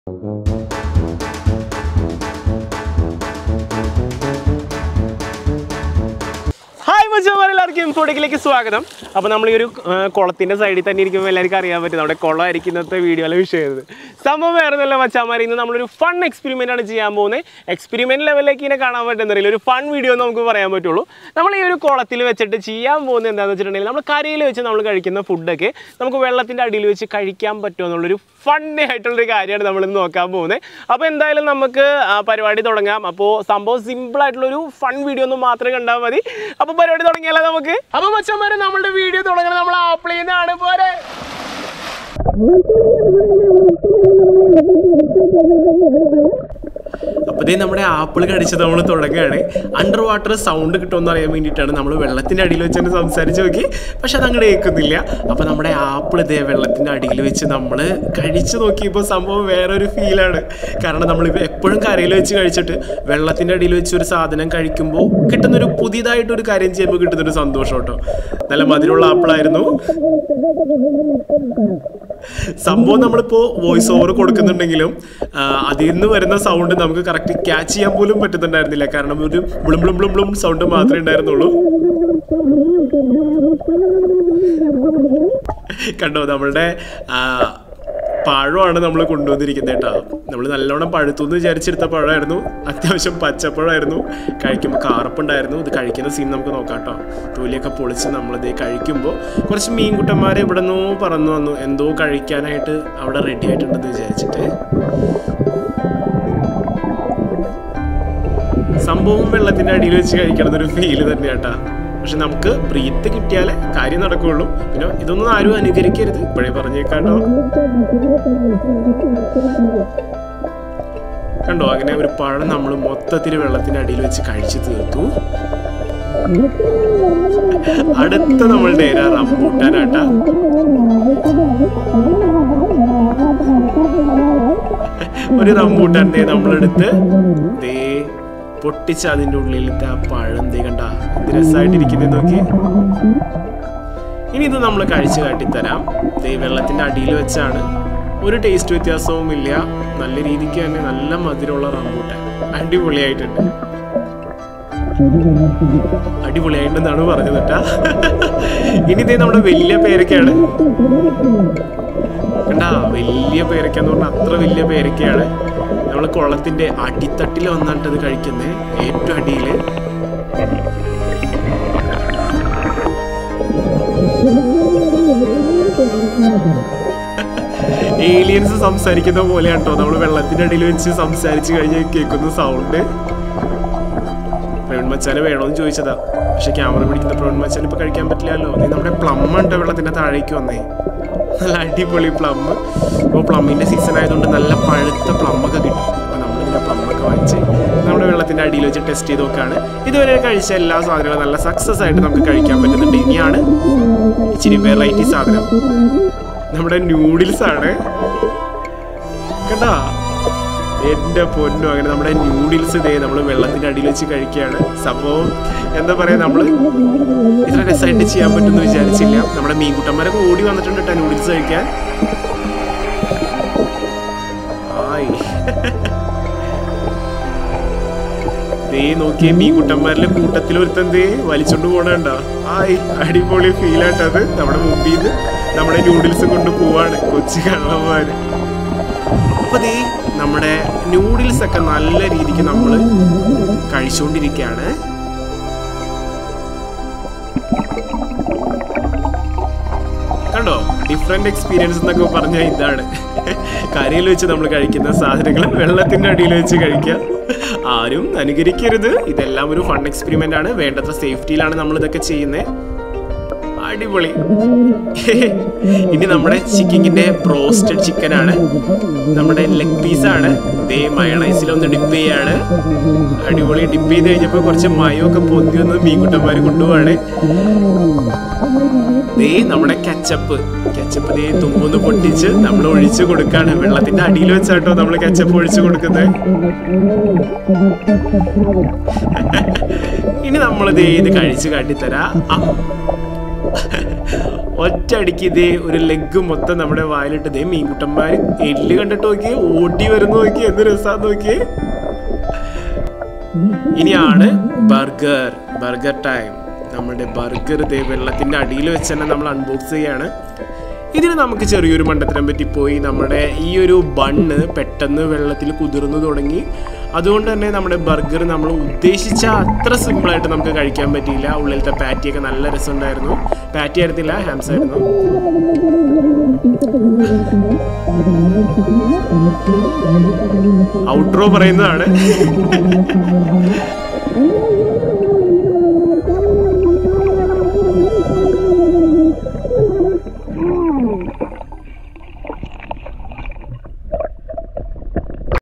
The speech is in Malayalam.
ഹായ് മച്ചന്മാർ എല്ലാവർക്കും ഇൻഫോട്ടിക്കിലേക്ക് സ്വാഗതം അപ്പോൾ നമ്മൾ ഈ ഒരു ആ, കുളത്തിന്റെ സൈഡിൽ തന്നെ ഇരിക്കുമ്പോൾ എല്ലാവർക്കും അറിയാൻ പറ്റും നമ്മുടെ കുളമായിരിക്കും ഇന്നത്തെ വീഡിയോയിലെ വിഷയം സംഭവം വേറെ ഒന്നുമല്ല മച്ചാമാർ ഇന്ന് നമ്മളൊരു ഫൺ എക്സ്പെരിമെൻ്റ് ആണ് ചെയ്യാൻ പോകുന്നത് എക്സ്പെരിമെൻറ്റ് ലെവലിലേക്ക് ഇതിനെ കാണാൻ പറ്റുന്നില്ല ഒരു ഫൺ വീഡിയോ എന്ന് നമുക്ക് പറയാൻ പറ്റുള്ളൂ നമ്മൾ ഈ ഒരു കുളത്തിൽ വെച്ചിട്ട് ചെയ്യാൻ പോകുന്നത് എന്താണെന്ന് വെച്ചിട്ടുണ്ടെങ്കിൽ നമ്മൾ കരയിൽ വെച്ച് നമ്മൾ കഴിക്കുന്ന ഫുഡൊക്കെ നമുക്ക് വെള്ളത്തിൻ്റെ അടിയിൽ വെച്ച് കഴിക്കാൻ പറ്റുമോ എന്നുള്ളൊരു ഫണ്ണി ആയിട്ടുള്ളൊരു കാര്യമാണ് നമ്മൾ ഇന്ന് നോക്കാൻ പോകുന്നത് അപ്പോൾ എന്തായാലും നമുക്ക് ആ, പരിപാടി തുടങ്ങാം അപ്പോൾ സംഭവം സിമ്പിൾ ആയിട്ടുള്ളൊരു ഫൺ വീഡിയോ ഒന്ന് മാത്രമേ കണ്ടാൽ മതി അപ്പോൾ പരിപാടി തുടങ്ങിയാലോ നമുക്ക് അപ്പോൾ മച്ചന്മാരെ നമ്മളുടെ വീഡിയോ തുടങ്ങണം നമ്മൾ ആപ്പിളിൽ നിന്നാണ് പോരെ അപ്പോൾ ഇതേ നമ്മുടെ ആപ്പിൾ കടിച്ചത് നമ്മൾ തുടങ്ങുകയാണ് അണ്ടർ വാട്ടർ സൗണ്ട് കിട്ടുമെന്ന് അറിയാൻ വേണ്ടിയിട്ടാണ് നമ്മൾ വെള്ളത്തിൻ്റെ അടിയിൽ വെച്ച് തന്നെ സംസാരിച്ച് നോക്കി പക്ഷെ അത് അങ്ങോട്ട് കേൾക്കുന്നില്ല അപ്പോൾ നമ്മുടെ ആപ്പിൾ ഇതേ വെള്ളത്തിൻ്റെ അടിയിൽ വെച്ച് നമ്മൾ കഴിച്ചു നോക്കിയപ്പോൾ സംഭവം വേറൊരു ഫീലാണ് കാരണം നമ്മൾ എപ്പോഴും കരയിൽ വെച്ച് കഴിച്ചിട്ട് വെള്ളത്തിൻ്റെ അടിയിൽ വെച്ച് ഒരു സാധനം കഴിക്കുമ്പോൾ കിട്ടുന്നൊരു പുതിയതായിട്ടൊരു കാര്യം ചെയ്യുമ്പോൾ കിട്ടുന്നൊരു സന്തോഷം കേട്ടോ നല്ല മധുരമുള്ള ആപ്പിളായിരുന്നു സംഭവം നമ്മളിപ്പോൾ വോയിസ് ഓവർ കൊടുക്കുന്നുണ്ടെങ്കിലും ആ, അതിൽ നിന്ന് വരുന്ന സൗണ്ട് നമുക്ക് കറക്റ്റ് ക്യാച്ച് ചെയ്യാൻ പോലും പറ്റുന്നുണ്ടായിരുന്നില്ല കാരണം ഒരു ബ്ലും ബ്ലും ബ്ലും ബ്ലും സൗണ്ട് മാത്രമേ ഉണ്ടായിരുന്നുള്ളൂ കണ്ടോ നമ്മളുടെ ആ, പഴമാണ് നമ്മൾ കൊണ്ടുവന്നിരിക്കുന്നത് കേട്ടോ നമ്മൾ നല്ലോണം പഴുത്തു എന്ന് വിചാരിച്ചെടുത്ത പഴമായിരുന്നു അത്യാവശ്യം പച്ചപ്പഴമായിരുന്നു കഴിക്കുമ്പോൾ കാറപ്പുണ്ടായിരുന്നു ഇത് കഴിക്കുന്ന സീൻ നമുക്ക് നോക്കാം കേട്ടോ തൊലിയൊക്കെ പൊളിച്ച് നമ്മളിത് കഴിക്കുമ്പോൾ കുറച്ച് മീൻകുട്ടന്മാരെ ഇവിടെ നിന്നോ പറന്നു വന്നു എന്തോ കഴിക്കാനായിട്ട് അവിടെ റെഡി ആയിട്ടുണ്ടെന്ന് വിചാരിച്ചിട്ട് സംഭവം വെള്ളത്തിന്റെ അടിയിൽ വെച്ച് കഴിക്കണത് ഒരു ഫീല് തന്നെയാട്ടാ പക്ഷെ നമുക്ക് പ്രീത്ത് കിട്ടിയാലേ കാര്യം നടക്കുകയുള്ളൂ പിന്നെ ഇതൊന്നും ആരും അനുകരിക്കരുത് ഇപ്പോഴേ പറഞ്ഞേക്കാട്ടോ കണ്ടോ അങ്ങനെ ഒരു പഴം നമ്മൾ മൊത്തത്തിൽ വെള്ളത്തിന്റെ അടിയിൽ വെച്ച് കഴിച്ചു തീർത്തു അടുത്ത നമ്മളുടെ ഏരാ റംബൂട്ടാനാട്ടാ ഒരു റംബൂട്ടാൻ്റെ നമ്മളെടുത്ത് ദേ പൊട്ടിച്ച് അതിൻ്റെ ഉള്ളിലത്തെ ആ പഴം ദേ കണ്ട എന്ത് രസമായിട്ടിരിക്കുന്നത് നോക്കി ഇനി ഇത് നമ്മൾ കഴിച്ച് കാട്ടിത്തരാം ദേ വെള്ളത്തിൻ്റെ അടിയിൽ വെച്ചാണ് ഒരു ടേസ്റ്റ് വ്യത്യാസവും ഇല്ല നല്ല രീതിക്ക് തന്നെ നല്ല മധുരമുള്ള റംബൂട്ടാൻ അടിപൊളിയായിട്ടുണ്ട് അടിപൊളിയായിട്ടുണ്ടെന്നാണ് പറഞ്ഞത് കേട്ടാ ഇനി ഇതേ നമ്മുടെ വലിയ പേരൊക്കെയാണ് കണ്ടാ വലിയ പേരക്ക എന്ന് പറഞ്ഞാൽ അത്ര വലിയ പേരക്കയാണ് നമ്മൾ കുളത്തിന്റെ അടിത്തട്ടിൽ വന്നിട്ട് ഇത് കഴിക്കുന്നത് ഏറ്റവും അടിയില് ഏലിയൻസ് സംസാരിക്കുന്ന പോലെയാണ് കേട്ടോ നമ്മൾ വെള്ളത്തിന്റെ അടിയിൽ വെച്ച് സംസാരിച്ച് കഴിഞ്ഞ് കേൾക്കുന്ന സൗണ്ട് പ്രവീൺ മച്ചാന് വേണമെന്ന് ചോദിച്ചതാ പക്ഷെ ക്യാമറ പിടിക്കുന്ന പ്രവീൺ മച്ചാൻ ഇപ്പൊ കഴിക്കാൻ പറ്റില്ലല്ലോ നീ നമ്മുടെ പ്ലം ഉണ്ട് വെള്ളത്തിന്റെ താഴേക്ക് വന്നേ നല്ല അടിപൊളി പ്ലം ഇപ്പോൾ പ്ലമ്മിന്റെ സീസൺ ആയതുകൊണ്ട് നല്ല പഴുത്ത പ്ലം ഒക്കെ കിട്ടും അപ്പൊ നമ്മളിങ്ങനെ പ്ലം ഒക്കെ വാങ്ങിച്ച് നമ്മുടെ വെള്ളത്തിന്റെ അടിയിൽ വെച്ച് ടെസ്റ്റ് ചെയ്ത് നോക്കാണ് ഇതുവരെ കഴിച്ച എല്ലാ സാധനങ്ങളും നല്ല സക്സസ് ആയിട്ട് നമുക്ക് കഴിക്കാൻ പറ്റുന്നുണ്ട് ഇനിയാണ് ഇച്ചിരി വെറൈറ്റി സാധനം നമ്മുടെ നൂഡിൽസ് ആണ് കേട്ടാ എന്റെ പൊന്നു അങ്ങനെ നമ്മുടെ നൂഡിൽസ് ഇതേ നമ്മൾ വെള്ളത്തിന്റെ അടിയിൽ വെച്ച് കഴിക്കുകയാണ് സംഭവം എന്താ പറയാ നമ്മള് ഇത്ര രസമായിട്ട് ചെയ്യാൻ പറ്റുമെന്ന് വിചാരിച്ചില്ല നമ്മുടെ മീൻകുട്ടന്മാരൊക്കെ ഓടി വന്നിട്ടുണ്ട് കേട്ടോ നൂഡിൽസ് കഴിക്കാൻ ആയ് ദേ നോക്കിയേ മീൻകുട്ടന്മാരിലെ കൂട്ടത്തിൽ ഒരുത്തൻ ദേ വലിച്ചോണ്ട് പോണണ്ട ആയ് അടിപൊളി ഫീലാട്ടത് നമ്മുടെ മുമ്പിൽ നിന്ന് നമ്മുടെ നൂഡിൽസ് കൊണ്ട് പോവാണ് കൊച്ചു കള്ളന്മാര് അപ്പൊ ദേ നമ്മുടെ നൂഡിൽസ് ഒക്കെ നല്ല രീതിക്ക് നമ്മൾ കഴിച്ചുകൊണ്ടിരിക്കുകയാണ് കണ്ടോ ഡിഫറെന്റ് എക്സ്പീരിയൻസ് എന്നൊക്കെ പറഞ്ഞാൽ ഇതാണ് കരയിൽ വെച്ച് നമ്മൾ കഴിക്കുന്ന സാധനങ്ങൾ വെള്ളത്തിന്റെ അടിയിൽ വെച്ച് കഴിക്കുക ആരും അനുകരിക്കരുത് ഇതെല്ലാം ഒരു ഫൺ എക്സ്പെരിമെന്റ് ആണ് വേണ്ടത്ര സേഫ്റ്റിയിലാണ് നമ്മൾ ഇതൊക്കെ ചെയ്യുന്നത് അടിപൊളി ഇനി നമ്മുടെ ചിക്കിങ്ങിന്റെ ബ്രോസ്റ്റഡ് ചിക്കൻ ആണ് നമ്മുടെ ലെഗ് പീസ് ആണ് ദേ മയണൈസിൽ ഒന്ന് ഡിപ്പ് ചെയ്യാണ് അടിപൊളി ഡിപ്പ് ചെയ്ത് കഴിഞ്ഞപ്പോൾ കുറച്ച് മയമൊക്കെ പൊന്തി വന്ന് മീൻകുട്ടന്മാർ കൊണ്ടുപോവാണ് ദേ നമ്മുടെ കച്ചപ്പ് കച്ചപ്പ് ദേ തുമ്പൊന്ന് പൊട്ടിച്ച് നമ്മൾ ഒഴിച്ചു കൊടുക്കാണ് വെള്ളത്തിന്റെ അടിയിൽ വെച്ചാട്ടോ നമ്മൾ കച്ചപ്പ് ഒഴിച്ചു കൊടുക്കുന്നത് ഇനി നമ്മൾ ദേ ഇത് കഴിച്ചു കാട്ടിത്തരാ ആ ഒറ്റയടിക്ക് ഇതേ ഒരു ലെഗ് മൊത്തം നമ്മുടെ വായിലിട്ട് ഇതേ മീൻകുട്ടന്മാർ എല്ല് കണ്ടിട്ട് നോക്കിയേ ഓടി വരുന്ന നോക്കിയേ എന്ത് രസാന്ന് നോക്കിയേ ഇനിയാണ് ബർഗർ ബർഗർ ടൈം നമ്മുടെ ബർഗർ ഇതേ വെള്ളത്തിൻ്റെ അടിയിൽ വെച്ച് തന്നെ നമ്മൾ അൺബോക്സ് ചെയ്യാണ് ഇതിന് നമുക്ക് ചെറിയൊരു മണ്ടത്തിനെ പറ്റി പോയി നമ്മുടെ ഈ ഒരു ബണ്ണ് പെട്ടെന്ന് വെള്ളത്തിൽ കുതിർന്നു തുടങ്ങി അതുകൊണ്ട് തന്നെ നമ്മുടെ ബർഗർ നമ്മൾ ഉദ്ദേശിച്ച അത്ര സിമ്പിളായിട്ട് നമുക്ക് കഴിക്കാൻ പറ്റിയില്ല ഉള്ളിലത്തെ പാറ്റിയൊക്കെ നല്ല രസമുണ്ടായിരുന്നു പാറ്റി ആയിരുന്നില്ല ഹാംസ് ആയിരുന്നു ഔട്ട്രോ പറയുന്നതാണ്